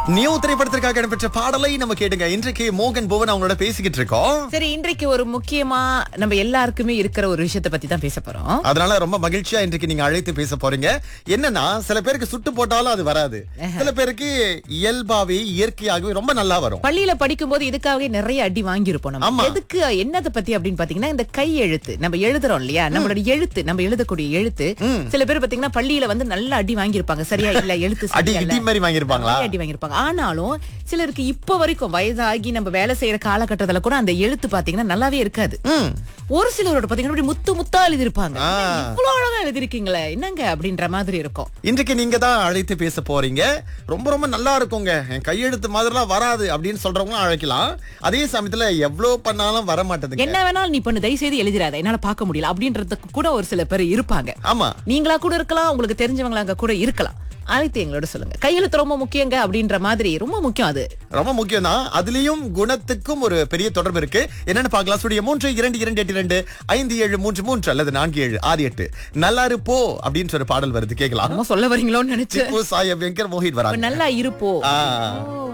New திரைப்படத்திற்காக இடம்பெற்ற பாடலை நம்ம கேட்டுங்க இன்றைக்கு மோகன் புவன் அவங்களோட பேசிக்கிட்டு இருக்கோம் சரி இன்றைக்கு ஒரு முக்கியமா நம்ம எல்லாருக்குமே இருக்கிற ஒரு விஷயத்தை பத்தி தான் பேச போறோம் அதனால ரொம்ப மகிழ்ச்சியா இன்றைக்கு நீங்க அழைத்து பேச போறீங்க என்னன்னா சில பேருக்கு சுட்டு போட்டாலும் அது வராது சில பேருக்கு இயல்பாவே இயற்கையாகவே ரொம்ப நல்லா வரும் பள்ளியில படிக்கும்போது இதுக்காகவே நிறைய அடி வாங்கியிருப்போம் நம்ம ஆமா. எதுக்கு என்னதை பத்தி அப்படின்னு பாத்தீங்கன்னா இந்த கை எழுத்து நம்ம எழுதுறோம் இல்லையா நம்மளோட எழுத்து நம்ம எழுதக்கூடிய எழுத்து சில பேர் பாத்தீங்கன்னா பள்ளியில வந்து நல்ல அடி வாங்கியிருப்பாங்க சரியா இல்ல எழுத்து அடி சரியா இல்ல. இடி மாதிரி வாங்கியிருப்பாங்களா நிறைய அடி வாங்கியிருப்பாங்க ஆனாலும் சிலருக்கு இப்ப வரைக்கும் வயதாகி நம்ம வேலை செய்யற காலகட்டத்துல கூட அந்த எழுத்து பாத்தீங்கன்னா நல்லாவே இருக்காது ம். ஒரு சிலரோட பாத்தீங்கன்னா அப்படி முத்து முத்தா எழுதிருப்பாங்க ஆ. இவ்வளவு அழகா எழுதிருக்கீங்களே என்னங்க அப்படின்ற மாதிரி இருக்கும் இன்றைக்கு நீங்க தான் அழைத்து பேச போறீங்க ரொம்ப ரொம்ப நல்லா இருக்குங்க என் கையெழுத்து மாதிரிலாம் வராது அப்படின்னு சொல்றவங்களும் அழைக்கலாம் அதே சமயத்துல எவ்வளவு பண்ணாலும் வர மாட்டேதுங்க என்ன வேணாலும் நீ பண்ணு தயவு செய்து எழுதிராத என்னால பார்க்க முடியல அப்படின்றதுக்கு கூட ஒரு சில பேர் இருப்பாங்க ஆமா நீங்களா கூட இருக்கலாம் உங்களுக்கு தெரிஞ்சவங்களா அங்க கூட இருக்கலாம் அழைத்து எங்களோட சொல்லுங்க கையெழுத்து ரொம்ப முக்கியங்க அப்படின்ற மாதிரி ரொம்ப முக்கியம் அது ரொம்ப முக்கியம் தான் அதுலயும் குணத்துக்கும் ஒரு பெரிய தொடர்பு இருக்கு என்னன்னு பார்க்கலாம் ஸ்டுடியோ மூன்று இரண்டு இரண்டு எட்டு இரண்டு ஐந்து ஏழு மூன்று மூன்று அல்லது நான்கு ஏழு ஆறு எட்டு நல்லா இருப்போ அப்படின்னு ஒரு பாடல் வருது கேட்கலாம் நம்ம சொல்ல வரீங்களோன்னு நினைச்சு திப்பு சாய வெங்கர் மோஹித் அப்ப வராங்க நல்லா இருப்போ ஆ. ஓ